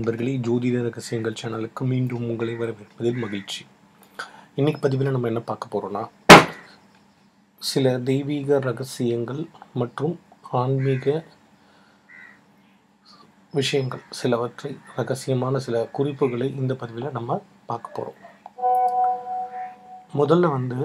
நண்பர்களே ஜோதிட ரகசியங்கள் சேனலுக்கு மீண்டும் உங்களை வரவேற்பதில் மகிழ்ச்சி இன்னைக்கு பதிவில் நம்ம என்ன பார்க்க போகிறோம்னா சில தெய்வீக ரகசியங்கள் மற்றும் ஆன்மீக விஷயங்கள் சிலவற்றை ரகசியமான சில குறிப்புகளை இந்த பதிவில் நம்ம பார்க்க போகிறோம் முதல்ல வந்து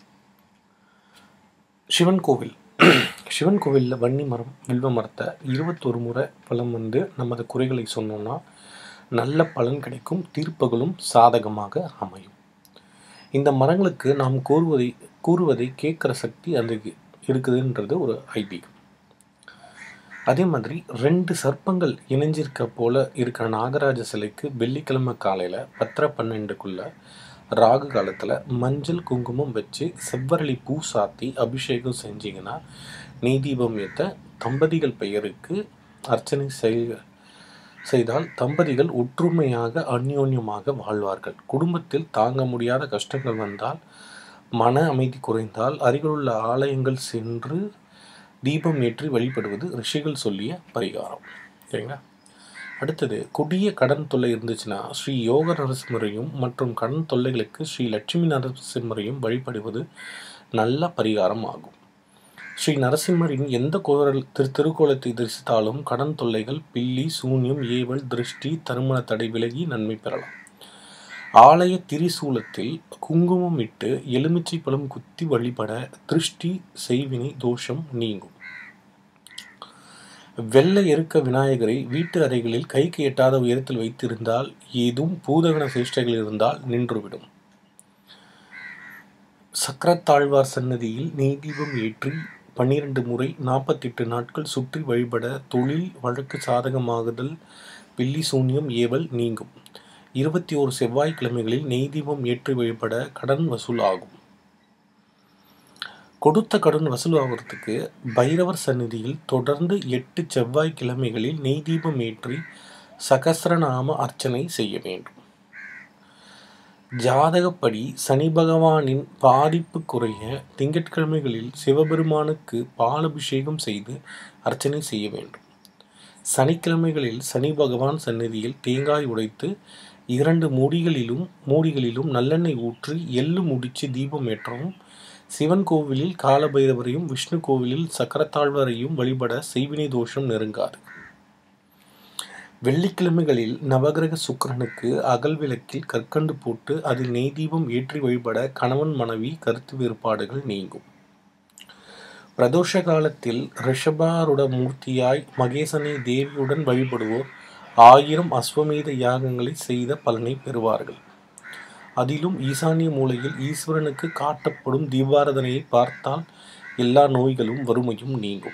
சிவன் கோவில் சிவன் கோவிலில் வன்னி மரம் வில்வ மரத்தை இருபத்தொரு முறை பலம் வந்து நமது குறைகளை சொன்னோம்னா நல்ல பலன் கிடைக்கும் தீர்ப்புகளும் சாதகமாக அமையும் இந்த மரங்களுக்கு நாம் கூறுவதை கூறுவதை கேட்குற சக்தி அதுக்கு இருக்குதுன்றது ஒரு ஐதீகம் அதே மாதிரி ரெண்டு சர்ப்பங்கள் இணைஞ்சிருக்க போல இருக்கிற நாகராஜ சிலைக்கு வெள்ளிக்கிழமை காலையில் பத்தரை பன்னெண்டுக்குள்ள ராகு காலத்தில் மஞ்சள் குங்குமம் வச்சு செவ்வரளி பூ சாத்தி அபிஷேகம் செஞ்சீங்கன்னா நெய் தீபம் ஏற்ற தம்பதிகள் பெயருக்கு அர்ச்சனை செய்ய செய்தால் தம்பதிகள் ஒற்றுமையாக அந்யோன்யமாக வாழ்வார்கள் குடும்பத்தில் தாங்க முடியாத கஷ்டங்கள் வந்தால் மன அமைதி குறைந்தால் அருகிலுள்ள ஆலயங்கள் சென்று தீபம் ஏற்றி வழிபடுவது ரிஷிகள் சொல்லிய பரிகாரம் சரிங்களா அடுத்தது கொடிய கடன் தொல்லை இருந்துச்சுன்னா ஸ்ரீ யோக நரசிம்மரையும் மற்றும் கடன் தொல்லைகளுக்கு ஸ்ரீ லட்சுமி நரசிம்மரையும் வழிபடுவது நல்ல பரிகாரம் ஆகும் ஸ்ரீ நரசிம்மரின் எந்த கோவில் திரு திருக்கோலத்தை தரிசித்தாலும் கடன் தொல்லைகள் பில்லி சூன்யம் ஏவல் திருஷ்டி தருமண தடை விலகி நன்மை பெறலாம் ஆலய திரிசூலத்தில் குங்குமம் இட்டு எலுமிச்சை பழம் குத்தி வழிபட திருஷ்டி செய்வினை தோஷம் நீங்கும் வெள்ளை எருக்க விநாயகரை வீட்டு அறைகளில் கைக்கு எட்டாத உயரத்தில் வைத்திருந்தால் ஏதும் பூதகண சேஷ்டைகள் இருந்தால் நின்றுவிடும் சக்கரத்தாழ்வார் சன்னதியில் நெய் தீபம் ஏற்றி பன்னிரண்டு முறை நாற்பத்தெட்டு நாட்கள் சுற்றி வழிபட தொழில் வழக்கு சாதகமாகுதல் பில்லி சூன்யம் ஏவல் நீங்கும் இருபத்தி ஓரு செவ்வாய்க்கிழமைகளில் நெய் தீபம் ஏற்றி வழிபட கடன் வசூல் ஆகும் கொடுத்த கடன் வசூலாகிறதுக்கு பைரவர் சந்நிதியில் தொடர்ந்து எட்டு செவ்வாய்க்கிழமைகளில் நெய் தீபம் ஏற்றி சகசிரநாம அர்ச்சனை செய்ய வேண்டும் ஜாதகப்படி சனி பகவானின் பாதிப்பு குறைய திங்கட்கிழமைகளில் சிவபெருமானுக்கு பாலபிஷேகம் செய்து அர்ச்சனை செய்ய வேண்டும் சனிக்கிழமைகளில் சனி பகவான் சந்நிதியில் தேங்காய் உடைத்து இரண்டு மூடிகளிலும் மூடிகளிலும் நல்லெண்ணெய் ஊற்றி எள்ளு முடிச்சு தீபம் ஏற்றவும் சிவன் கோவிலில் காலபைரவரையும் விஷ்ணு கோவிலில் சக்கரத்தாழ்வரையும் வழிபட செய்வினை தோஷம் நெருங்காது வெள்ளிக்கிழமைகளில் நவகிரக சுக்கரனுக்கு அகல் விளக்கில் கற்கண்டு போட்டு அதில் நெய் தீபம் ஏற்றி வழிபட கணவன் மனைவி கருத்து வேறுபாடுகள் நீங்கும் பிரதோஷ காலத்தில் ரிஷபாருட மூர்த்தியாய் மகேசனை தேவியுடன் வழிபடுவோர் ஆயிரம் அஸ்வமேத யாகங்களை செய்த பலனை பெறுவார்கள் அதிலும் ஈசானிய மூலையில் ஈஸ்வரனுக்கு காட்டப்படும் தீபாரதனையை பார்த்தால் எல்லா நோய்களும் வறுமையும் நீங்கும்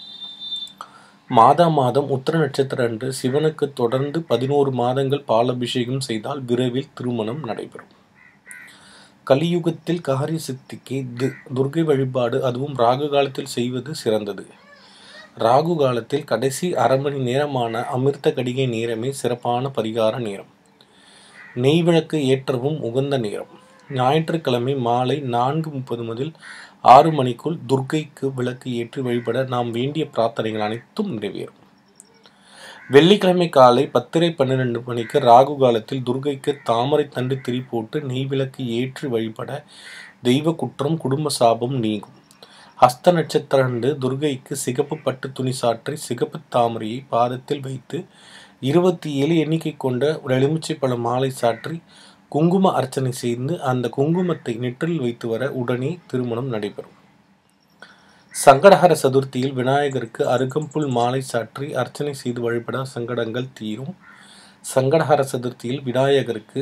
மாதா மாதம் உத்தர நட்சத்திர அன்று சிவனுக்கு தொடர்ந்து பதினோரு மாதங்கள் பாலபிஷேகம் செய்தால் விரைவில் திருமணம் நடைபெறும் கலியுகத்தில் காரிய சித்திக்கு தி துர்கை வழிபாடு அதுவும் ராகு காலத்தில் செய்வது சிறந்தது ராகு காலத்தில் கடைசி அரை மணி நேரமான அமிர்த கடிகை நேரமே சிறப்பான பரிகார நேரம் நெய் விளக்கு ஏற்றவும் உகந்த நேரம் ஞாயிற்றுக்கிழமை மாலை நான்கு முப்பது முதல் ஆறு மணிக்குள் துர்க்கைக்கு விளக்கு ஏற்றி வழிபட நாம் வேண்டிய பிரார்த்தனைகள் அனைத்தும் நிறைவேறும் வெள்ளிக்கிழமை காலை பத்திரை பன்னிரெண்டு மணிக்கு ராகு காலத்தில் துர்கைக்கு தாமரை தண்டு திரி போட்டு நெய் விளக்கு ஏற்றி வழிபட தெய்வ குற்றம் குடும்ப சாபம் நீங்கும் ஹஸ்த நட்சத்திரண்டு துர்கைக்கு சிகப்பு பட்டு துணி சாற்றி சிகப்பு தாமரையை பாதத்தில் வைத்து இருபத்தி ஏழு எண்ணிக்கை கொண்ட ஒரு எலுமிச்சை பழ மாலை சாற்றி குங்கும அர்ச்சனை செய்து அந்த குங்குமத்தை நெற்றில் வைத்து வர உடனே திருமணம் நடைபெறும் சங்கடஹர சதுர்த்தியில் விநாயகருக்கு அருகம்புல் மாலை சாற்றி அர்ச்சனை செய்து வழிபட சங்கடங்கள் தீரும் சங்கடஹர சதுர்த்தியில் விநாயகருக்கு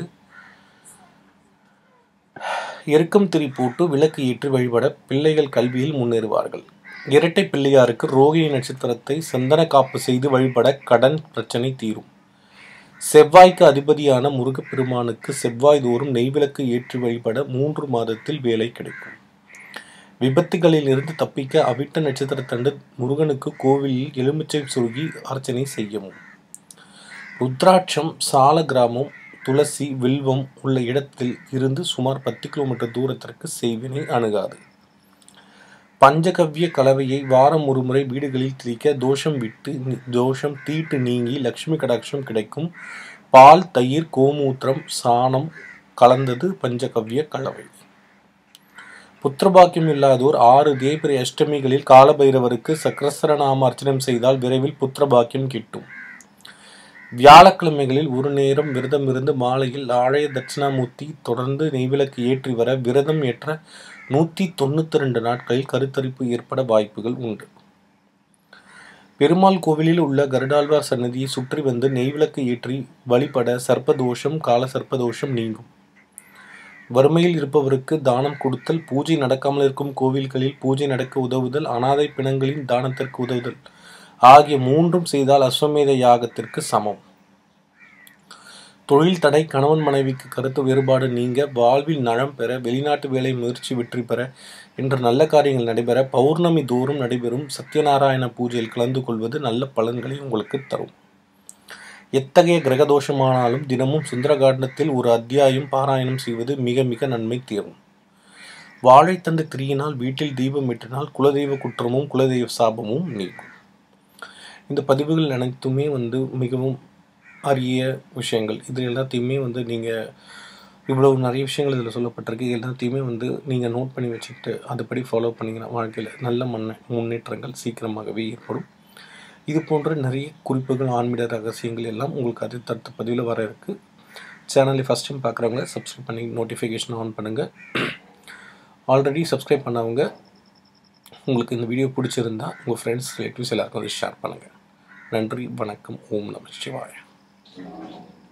எருக்கம் திரி போட்டு விளக்கு ஏற்றி வழிபட பிள்ளைகள் கல்வியில் முன்னேறுவார்கள் இரட்டை பிள்ளையாருக்கு ரோகிணி நட்சத்திரத்தை சந்தன காப்பு செய்து வழிபட கடன் பிரச்சனை தீரும் செவ்வாய்க்கு அதிபதியான முருகப்பெருமானுக்கு செவ்வாய் தோறும் நெய்விளக்கு ஏற்றி வழிபட மூன்று மாதத்தில் வேலை கிடைக்கும் விபத்துகளில் இருந்து தப்பிக்க அவிட்ட நட்சத்திரத்தண்டு முருகனுக்கு கோவிலில் எலுமிச்சை சுருகி அர்ச்சனை செய்யவும் ருத்ராட்சம் சால கிராமம் துளசி வில்வம் உள்ள இடத்தில் இருந்து சுமார் பத்து கிலோமீட்டர் தூரத்திற்கு செய்வினை அணுகாது பஞ்சகவ்ய கலவையை வாரம் ஒரு முறை வீடுகளில் திரிக்க தோஷம் விட்டு தோஷம் தீட்டு நீங்கி லக்ஷ்மி கடாட்சம் கிடைக்கும் பால் தயிர் கோமூத்திரம் சாணம் கலந்தது பஞ்சகவ்ய கலவை புத்திரபாக்கியம் இல்லாதோர் ஆறு தேய்பிரை அஷ்டமிகளில் காலபைரவருக்கு சக்கரசரநாம அர்ச்சனம் செய்தால் விரைவில் புத்திரபாக்கியம் கிட்டும் வியாழக்கிழமைகளில் ஒரு நேரம் விரதம் இருந்து மாலையில் ஆலய தட்சிணாமூர்த்தி தொடர்ந்து நெய்விளக்கு ஏற்றி வர விரதம் ஏற்ற நூற்றி தொண்ணூற்றி ரெண்டு நாட்களில் கருத்தரிப்பு ஏற்பட வாய்ப்புகள் உண்டு பெருமாள் கோவிலில் உள்ள கருடாழ்வார் சன்னதியை சுற்றி வந்து நெய்விளக்கு ஏற்றி வழிபட சர்ப்பதோஷம் கால சர்ப்பதோஷம் நீங்கும் வறுமையில் இருப்பவருக்கு தானம் கொடுத்தல் பூஜை நடக்காமல் இருக்கும் கோவில்களில் பூஜை நடக்க உதவுதல் அனாதை பிணங்களின் தானத்திற்கு உதவுதல் ஆகிய மூன்றும் செய்தால் அஸ்வமேத யாகத்திற்கு சமம் தொழில் தடை கணவன் மனைவிக்கு கருத்து வேறுபாடு நீங்க வாழ்வில் நலம் பெற வெளிநாட்டு வேலை முயற்சி வெற்றி பெற என்ற நல்ல காரியங்கள் நடைபெற பௌர்ணமி தோறும் நடைபெறும் சத்யநாராயண பூஜையில் கலந்து கொள்வது நல்ல பலன்களை உங்களுக்கு தரும் எத்தகைய கிரகதோஷமானாலும் தினமும் சுந்தரகாண்டத்தில் ஒரு அத்தியாயம் பாராயணம் செய்வது மிக மிக நன்மை தீரும் வாழைத்தண்டு திரியினால் வீட்டில் தீபம் ஏற்றினால் குலதெய்வ குற்றமும் குலதெய்வ சாபமும் நீக்கும் இந்த பதிவுகள் அனைத்துமே வந்து மிகவும் அரிய விஷயங்கள் இது எல்லாத்தையுமே வந்து நீங்கள் இவ்வளவு நிறைய விஷயங்கள் இதில் சொல்லப்பட்டிருக்கு எல்லாத்தையுமே வந்து நீங்கள் நோட் பண்ணி வச்சுக்கிட்டு அதுபடி ஃபாலோ பண்ணிங்கன்னா வாழ்க்கையில் நல்ல மண்ண முன்னேற்றங்கள் சீக்கிரமாகவே ஏற்படும் இது போன்ற நிறைய குறிப்புகள் ஆன்மீக ரகசியங்கள் எல்லாம் உங்களுக்கு அது தடுத்த பதிவில் வர இருக்குது சேனலை ஃபஸ்ட் டைம் பார்க்குறவங்க சப்ஸ்கிரைப் பண்ணி நோட்டிஃபிகேஷன் ஆன் பண்ணுங்கள் ஆல்ரெடி சப்ஸ்கிரைப் பண்ணவங்க உங்களுக்கு இந்த வீடியோ பிடிச்சிருந்தா உங்கள் ஃப்ரெண்ட்ஸ் ரிலேட்டிவ்ஸ் எல்லாருக்கும் அதை ஷேர் பண்ணுங்கள் நன்றி வணக்கம் ஓம் நம சிவாய